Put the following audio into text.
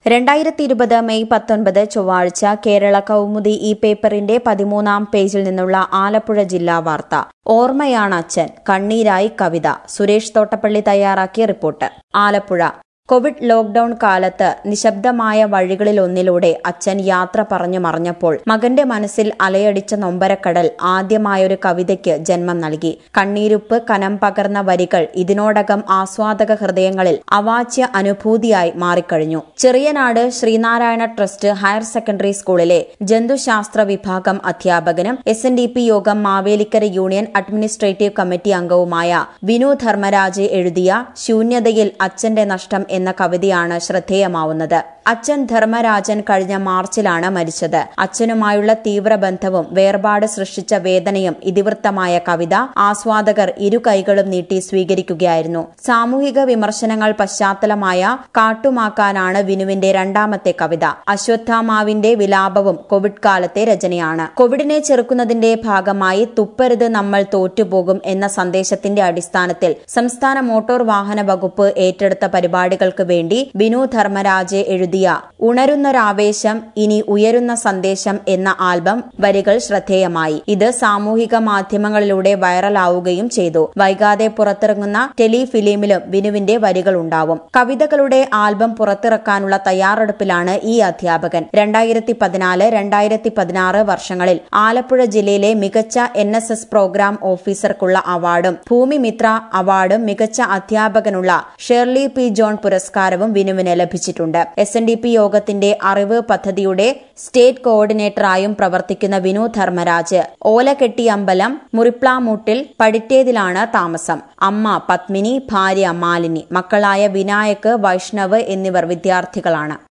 രണ്ടായിരത്തി ഇരുപത് മെയ് പത്തൊൻപത് ചൊവ്വാഴ്ച കേരള കൗമുദി ഈ പേപ്പറിന്റെ പതിമൂന്നാം പേജിൽ നിന്നുള്ള ആലപ്പുഴ ജില്ലാ വാർത്ത ഓർമ്മയാണ് അച്ഛൻ കണ്ണീരായി കവിത സുരേഷ് തോട്ടപ്പള്ളി തയ്യാറാക്കിയ റിപ്പോർട്ട് ആലപ്പുഴ കോവിഡ് ലോക്ഡൌൺ കാലത്ത് നിശബ്ദമായ വഴികളിലൊന്നിലൂടെ അച്ഛൻ യാത്ര പറഞ്ഞു മറഞ്ഞപ്പോൾ മകന്റെ മനസ്സിൽ അലയടിച്ച നൊമ്പരക്കടൽ ആദ്യമായൊരു കവിതയ്ക്ക് ജന്മം നൽകി കണ്ണീരുപ്പ് കനം പകർന്ന വരികൾ ഇതിനോടകം ആസ്വാദക ഹൃദയങ്ങളിൽ അവാച്യ അനുഭൂതിയായി മാറിക്കഴിഞ്ഞു Cheriyanad Sreenarayana trust higher secondary സ്കൂളിലെ ജന്തുശാസ്ത്ര വിഭാഗം അധ്യാപകനും എസ് എൻ ഡി പി യോഗം മാവേലിക്കര യൂണിയൻ അഡ്മിനിസ്ട്രേറ്റീവ് കമ്മിറ്റി അംഗവുമായ വിനു ധർമ്മരാജ് എഴുതിയ ശൂന്യതയിൽ അച്ഛന്റെ നഷ്ടം എന്ന കവിതയാണ് ശ്രദ്ധേയമാവുന്നത് അച്ഛൻ ധർമ്മരാജൻ കഴിഞ്ഞ മാർച്ചിലാണ് മരിച്ചത് അച്ഛനുമായുള്ള തീവ്ര ബന്ധവും വേർപാട് സൃഷ്ടിച്ച വേദനയും ഇതിവൃത്തമായ കവിത ആസ്വാദകർ ഇരു കൈകളും നീട്ടി സ്വീകരിക്കുകയായിരുന്നു സാമൂഹിക വിമർശനങ്ങൾ പശ്ചാത്തലമായ കാട്ടുമാക്കാനാണ് വിനുവിന്റെ രണ്ടാമത്തെ കവിത അശ്വത്ഥാമാവിന്റെ വിലാപവും കോവിഡ് കാലത്തെ രചനയാണ് കോവിഡിനെ ചെറുക്കുന്നതിന്റെ ഭാഗമായി തുപ്പരുത് നമ്മൾ തോറ്റുപോകും എന്ന സന്ദേശത്തിന്റെ അടിസ്ഥാനത്തിൽ സംസ്ഥാന മോട്ടോർ വാഹന വകുപ്പ് ഏറ്റെടുത്ത പരിപാടികൾക്ക് വേണ്ടി വിനു ധർമ്മരാജെ എഴുതിയ ഉണരുന്നൊരാവേശം ഇനി ഉയരുന്ന സന്ദേശം എന്ന ആൽബം വരികൾ ശ്രദ്ധേയമായി ഇത് സാമൂഹിക മാധ്യമങ്ങളിലൂടെ വൈറലാവുകയും ചെയ്തു വൈകാതെ പുറത്തിറങ്ങുന്ന ടെലിഫിലിമിലും വിനുവിന്റെ വരികൾ ഉണ്ടാവും കവിതകളുടെ ആൽബം പുറത്തിറക്കാനുള്ള തയ്യാറെടുപ്പിലാണ് ഈ അധ്യാപകൻ രണ്ടായിരത്തി പതിനാല് രണ്ടായിരത്തി പതിനാറ് വർഷങ്ങളിൽ ആലപ്പുഴ ജില്ലയിലെ മികച്ച എൻ എസ് എസ് പ്രോഗ്രാം ഓഫീസർക്കുള്ള അവാർഡും ഭൂമിമിത്ര അവാർഡും മികച്ച അധ്യാപകനുള്ള ഷെർലി പി ജോൺ പുരസ്കാരവും വിനുവിന് ലഭിച്ചിട്ടുണ്ട് എസ് എൻ ഡി പി യോഗത്തിന്റെ അറിവ് പദ്ധതിയുടെ സ്റ്റേറ്റ് കോർഡിനേറ്ററായും പ്രവർത്തിക്കുന്ന വിനു ധർമ്മരാജ് ഓലകെട്ടിയമ്പലം മുറിപ്ലാമൂട്ടിൽ പടിറ്റേതിലാണ് താമസം അമ്മ പത്മിനി ഭാര്യ മാലിനി മക്കളായ വിനായക് വൈഷ്ണവ് എന്നിവർ വിദ്യാർത്ഥികളാണ്